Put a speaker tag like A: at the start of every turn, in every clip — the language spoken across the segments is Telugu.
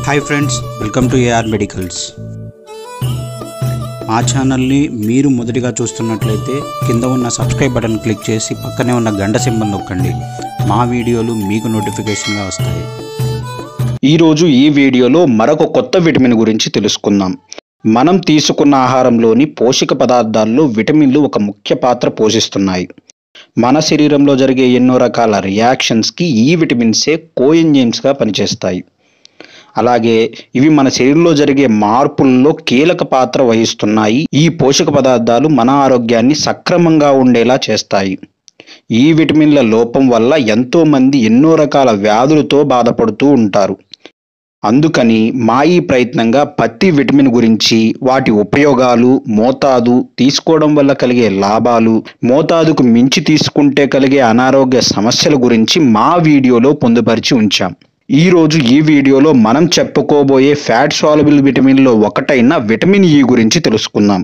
A: hi friends welcome to AR Medicals మా ఛానల్ని మీరు మొదటిగా చూస్తున్నట్లయితే కింద ఉన్న సబ్స్క్రైబ్ బటన్ క్లిక్ చేసి పక్కనే ఉన్న గంట సింబల్ నొక్కండి మా వీడియోలు మీకు నోటిఫికేషన్గా వస్తాయి
B: ఈరోజు ఈ వీడియోలో మరొక కొత్త విటమిన్ గురించి తెలుసుకుందాం మనం తీసుకున్న ఆహారంలోని పోషక పదార్థాల్లో విటమిన్లు ఒక ముఖ్య పాత్ర పోషిస్తున్నాయి మన శరీరంలో జరిగే ఎన్నో రకాల రియాక్షన్స్కి ఈ విటమిన్సే కోఎంజైమ్స్గా పనిచేస్తాయి అలాగే ఇవి మన శరీరంలో జరిగే మార్పుల్లో కీలక పాత్ర వహిస్తున్నాయి ఈ పోషక పదార్థాలు మన ఆరోగ్యాన్ని సక్రమంగా ఉండేలా చేస్తాయి ఈ విటమిన్ల లోపం వల్ల ఎంతో మంది ఎన్నో రకాల వ్యాధులతో బాధపడుతూ ఉంటారు అందుకని మా ఈ ప్రయత్నంగా పత్తి విటమిన్ గురించి వాటి ఉపయోగాలు మోతాదు తీసుకోవడం వల్ల కలిగే లాభాలు మోతాదుకు మించి తీసుకుంటే కలిగే అనారోగ్య సమస్యల గురించి మా వీడియోలో పొందుపరిచి ఉంచాం ఈ రోజు ఈ వీడియోలో మనం చెప్పుకోబోయే ఫ్యాట్ సాల్యుబుల్ విటమిన్లో ఒకటైన విటమిన్ ఈ గురించి తెలుసుకుందాం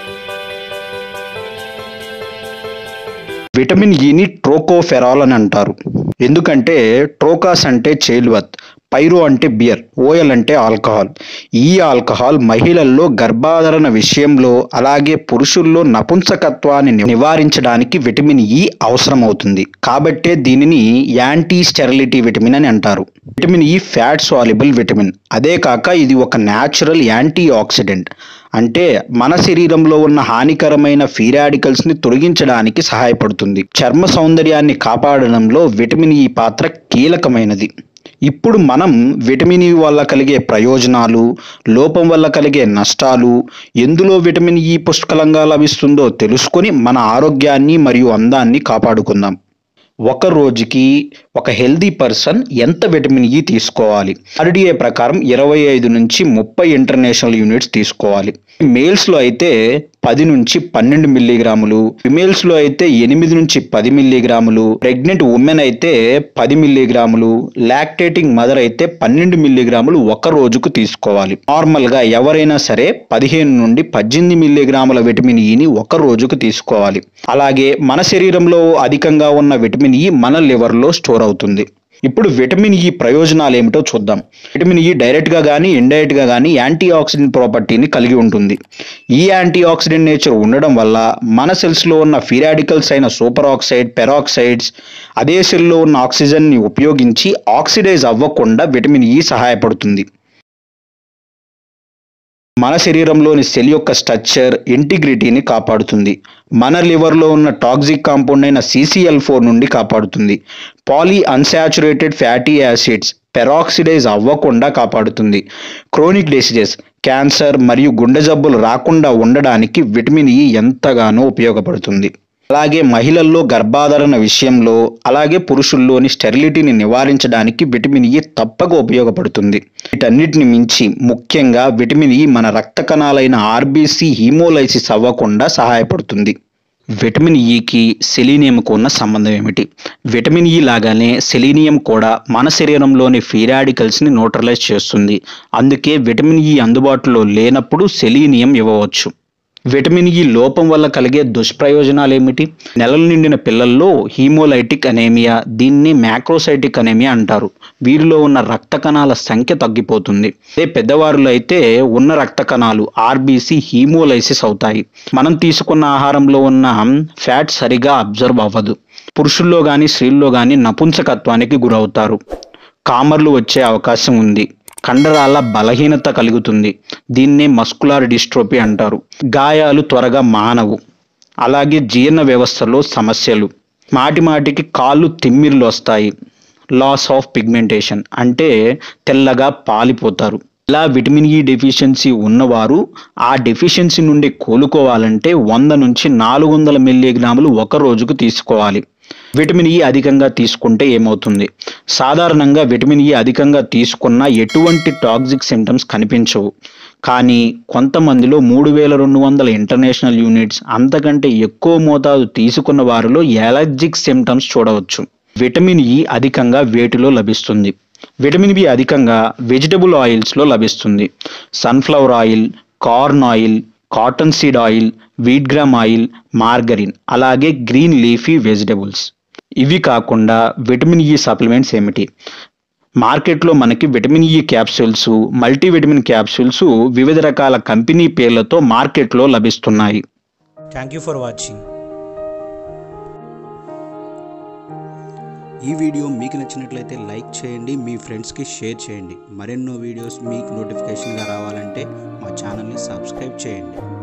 B: విటమిన్ ఈని ట్రోకోఫెరాల్ అని అంటారు ఎందుకంటే ట్రోకాస్ అంటే చైల్వత్ పైరో అంటే బియర్ ఓయల్ అంటే ఆల్కహాల్ ఈ ఆల్కహాల్ మహిళల్లో గర్భాధారణ విషయంలో అలాగే పురుషుల్లో నపుంసకత్వాన్ని నివారించడానికి విటమిన్ ఈ అవసరమవుతుంది కాబట్టే దీనిని యాంటీ స్టెరిలిటీ విటమిన్ అని అంటారు vitamin E fat soluble vitamin అదే కాక ఇది ఒక న్యాచురల్ యాంటీ ఆక్సిడెంట్ అంటే మన శరీరంలో ఉన్న హానికరమైన ఫ్రీ రాడికల్స్ ని తొలగించడానికి సహాయపడుతుంది చర్మ సౌందర్యాన్ని కాపాడడంలో విటమిన్ ఈ పాత్ర కీలకమైనది ఇప్పుడు మనం విటమిన్ ఈ వల్ల కలిగే ప్రయోజనాలు లోపం వల్ల కలిగే నష్టాలు ఎందులో విటమిన్ ఈ పుష్కలంగా లభిస్తుందో తెలుసుకొని మన ఆరోగ్యాన్ని మరియు అందాన్ని కాపాడుకుందాం ఒక రోజుకి ఒక హెల్దీ పర్సన్ ఎంత విటమిన్ ఈ తీసుకోవాలి ఆర్డీఏ ప్రకారం ఇరవై ఐదు నుంచి ముప్పై ఇంటర్నేషనల్ యూనిట్స్ తీసుకోవాలి మేల్స్లో అయితే పది నుంచి పన్నెండు మిల్లీగ్రాములు ఫిమేల్స్లో అయితే ఎనిమిది నుంచి పది మిల్లీగ్రాములు ప్రెగ్నెంట్ ఉమెన్ అయితే పది మిల్లీగ్రాములు లాక్టేటింగ్ మదర్ అయితే పన్నెండు మిల్లీగ్రాములు ఒక రోజుకు తీసుకోవాలి నార్మల్గా ఎవరైనా సరే పదిహేను నుండి పద్దెనిమిది మిల్లీగ్రాముల విటమిన్ ఈని ఒక రోజుకు తీసుకోవాలి అలాగే మన శరీరంలో అధికంగా ఉన్న విటమిన్ ఈ మన లివర్లో స్టోర్ అవుతుంది ఇప్పుడు విటమిన్ ఈ ప్రయోజనాలు ఏమిటో చూద్దాం విటమిన్ ఈ డైరెక్ట్గా కానీ ఇండైరెక్ట్గా కానీ యాంటీ ఆక్సిడెంట్ ప్రాపర్టీని కలిగి ఉంటుంది ఈ యాంటీ ఆక్సిడెంట్ నేచర్ ఉండడం వల్ల మన సెల్స్లో ఉన్న ఫ్రీ రాడికల్స్ అయిన సూపర్ ఆక్సైడ్ పెరాక్సైడ్స్ అదే సెల్లో ఉన్న ఆక్సిజన్ని ఉపయోగించి ఆక్సిడైజ్ అవ్వకుండా విటమిన్ ఈ సహాయపడుతుంది మన శరీరంలోని సెల్ యొక్క స్ట్రక్చర్ ఇంటిగ్రిటీని కాపాడుతుంది మన లివర్లో ఉన్న టాక్సిక్ కాంపౌండ్ అయిన సిసిఎల్ ఫోర్ నుండి కాపాడుతుంది poly unsaturated fatty acids peroxidise అవ్వకుండా కాపాడుతుంది క్రోనిక్ డిసీజెస్ క్యాన్సర్ మరియు గుండె జబ్బులు రాకుండా ఉండడానికి విటమిన్ ఈ ఎంతగానో ఉపయోగపడుతుంది అలాగే మహిళల్లో గర్భాధారణ విషయంలో అలాగే పురుషుల్లోని స్టెరిలిటీని నివారించడానికి విటమిన్ ఈ తప్పక ఉపయోగపడుతుంది వీటన్నిటిని మించి ముఖ్యంగా విటమిన్ ఈ మన రక్త కణాలైన ఆర్బీసీ హీమోలైసిస్ అవ్వకుండా సహాయపడుతుంది విటమిన్ ఈకి సెలీనియంకు ఉన్న సంబంధం ఏమిటి విటమిన్ ఈ లాగానే సెలీనియం కూడా మన శరీరంలోని ఫ్రీ రాడికల్స్ని న్యూట్రలైజ్ చేస్తుంది అందుకే విటమిన్ ఈ అందుబాటులో లేనప్పుడు సెలీనియం ఇవ్వవచ్చు విటమిన్ ఈ లోపం వల్ల కలిగే దుష్ప్రయోజనాలు ఏమిటి నెలలు నిండిన పిల్లల్లో హీమోలైటిక్ అనేమియా దీన్ని మ్యాక్రోసైటిక్ అనేమియా అంటారు వీరిలో ఉన్న రక్త కణాల సంఖ్య తగ్గిపోతుంది అదే పెద్దవారిలో అయితే ఉన్న రక్త కణాలు ఆర్బీసీ హీమోలైసిస్ అవుతాయి మనం తీసుకున్న ఆహారంలో ఉన్న ఫ్యాట్ సరిగా అబ్జర్వ్ అవ్వదు పురుషుల్లో కానీ స్త్రీల్లో కానీ నపుంసకత్వానికి గురవుతారు కామర్లు వచ్చే అవకాశం ఉంది కండరాల బలహీనత కలుగుతుంది దీన్నే మస్కులార్ డిస్ట్రోపీ అంటారు గాయాలు త్వరగా మానవు అలాగే జీర్ణ వ్యవస్థలో సమస్యలు మాటి మాటికి కాళ్ళు తిమ్మిర్లు వస్తాయి లాస్ ఆఫ్ పిగ్మెంటేషన్ అంటే తెల్లగా పాలిపోతారు ఇలా విటమిన్ ఈ డెఫిషియన్సీ ఉన్నవారు ఆ డెఫిషియన్సీ నుండి కోలుకోవాలంటే వంద నుంచి నాలుగు వందల మిల్లీగ్రాములు ఒక రోజుకు తీసుకోవాలి విటమిన్ ఈ అధికంగా తీసుకుంటే ఏమవుతుంది సాధారణంగా విటమిన్ ఈ అధికంగా తీసుకున్న ఎటువంటి టాక్సిక్ సిమ్టమ్స్ కనిపించవు కానీ కొంతమందిలో మూడు వేల రెండు వందల ఇంటర్నేషనల్ యూనిట్స్ అంతకంటే ఎక్కువ మోతాదు తీసుకున్న వారిలో ఎలర్జిక్ సిమ్టమ్స్ చూడవచ్చు విటమిన్ ఈ అధికంగా వేటిలో లభిస్తుంది విటమిన్ బి అధికంగా వెజిటబుల్ ఆయిల్స్లో లభిస్తుంది sunflower oil corn oil cotton seed oil wheat germ oil margarine అలాగే గ్రీన్ లీఫీ వెజిటబుల్స్ ఇవి కాకుండా విటమిన్ ఈ సప్లిమెంట్స్ ఏమిటి మార్కెట్లో మనకి vitamin E capsules multivitamin capsules వివిధ రకాల కంపెనీ పేర్లతో మార్కెట్లో లభిస్తున్నాయి
A: థ్యాంక్ యూ ఫర్ వాచింగ్ ఈ వీడియో మీకు నచ్చినట్లయితే లైక్ చేయండి మీ ఫ్రెండ్స్కి షేర్ చేయండి మరెన్నో వీడియోస్ మీకు నోటిఫికేషన్గా రావాలంటే మా ఛానల్ని సబ్స్క్రైబ్ చేయండి